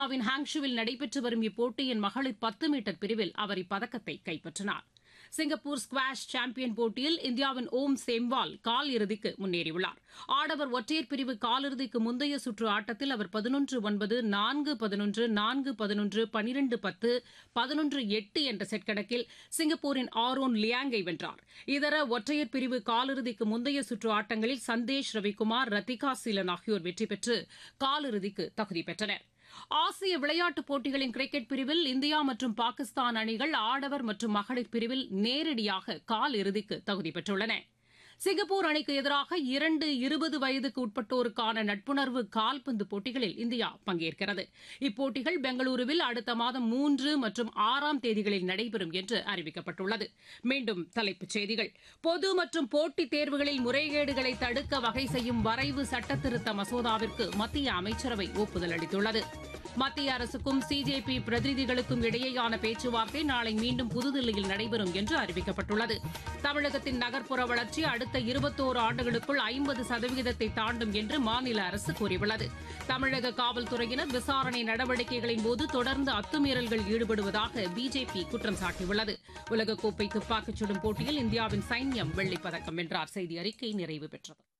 சீனாவின் ஹாங்ஷுவில் நடைபெற்று வரும் இப்போட்டியின் மகளிர் பத்து மீட்டர் பிரிவில் அவர் இப்பதக்கத்தை கைப்பற்றினார் சிங்கப்பூர் ஸ்குவாஷ் சாம்பியன் போட்டியில் இந்தியாவின் ஓம் சேம்வால் கால் இறுதிக்கு முன்னேறியுள்ளார் ஆடவர் ஒற்றையர் பிரிவு காலிறுதிக்கு முந்தைய சுற்று ஆட்டத்தில் அவர் பதினொன்று ஒன்பது நான்கு பதினொன்று நான்கு பதினொன்று பனிரெண்டு பத்து பதினொன்று எட்டு என்ற செட் கணக்கில் சிங்கப்பூரின் ஆரோன் லியாங்கை வென்றார் இதர ஒற்றையர் பிரிவு காலிறுதிக்கு முந்தைய சுற்று ஆட்டங்களில் சந்தேஷ் ரவிக்குமார் ரத்திகா சீலன் ஆகியோர் வெற்றி பெற்று காலிறுதிக்கு தகுதி பெற்றனர் ஆசிய விளையாட்டுப் போட்டிகளின் கிரிக்கெட் பிரிவில் இந்தியா மற்றும் பாகிஸ்தான் அணிகள் ஆடவர் மற்றும் மகளிர் பிரிவில் நேரடியாக கால் இறுதிக்கு தகுதி பெற்றுள்ளன சிங்கப்பூர் அணிக்கு எதிராக இரண்டு இருபது வயதுக்கு உட்பட்டோருக்கான நட்புணர்வு கால்பந்து போட்டிகளில் இந்தியா பங்கேற்கிறது இப்போட்டிகள் பெங்களூருவில் அடுத்த மாதம் மூன்று மற்றும் ஆறாம் தேதிகளில் நடைபெறும் என்று அறிவிக்கப்பட்டுள்ளது மீண்டும் தலைப்புச் செய்திகள் பொது மற்றும் போட்டித் தேர்வுகளில் முறைகேடுகளை தடுக்க வகை செய்யும் வரைவு சட்டத்திருத்த மசோதாவிற்கு மத்திய அமைச்சரவை ஒப்புதல் அளித்துள்ளது மத்திய அரசுக்கும் சிஜேபி பிரதிநிதிகளுக்கும் இடையேயான பேச்சுவார்த்தை நாளை மீண்டும் புதுதில்லியில் நடைபெறும் என்று அறிவிக்கப்பட்டுள்ளது தமிழகத்தின் நகர்ப்புற வளர்ச்சி அடுத்த இருபத்தோரு ஆண்டுகளுக்குள் ஐம்பது சதவீதத்தை தாண்டும் என்று மாநில அரசு கூறியுள்ளது தமிழக காவல்துறையினர் விசாரணை நடவடிக்கைகளின் போது தொடர்ந்து அத்துமீறல்கள் ஈடுபடுவதாக பிஜேபி குற்றம் சாட்டியுள்ளது உலகக்கோப்பை துப்பாக்கிச் சுடும் போட்டியில் இந்தியாவின் சைன்யம் வெள்ளிப்பதக்கம் வென்றார் செய்தி அறிக்கை நிறைவு பெற்றது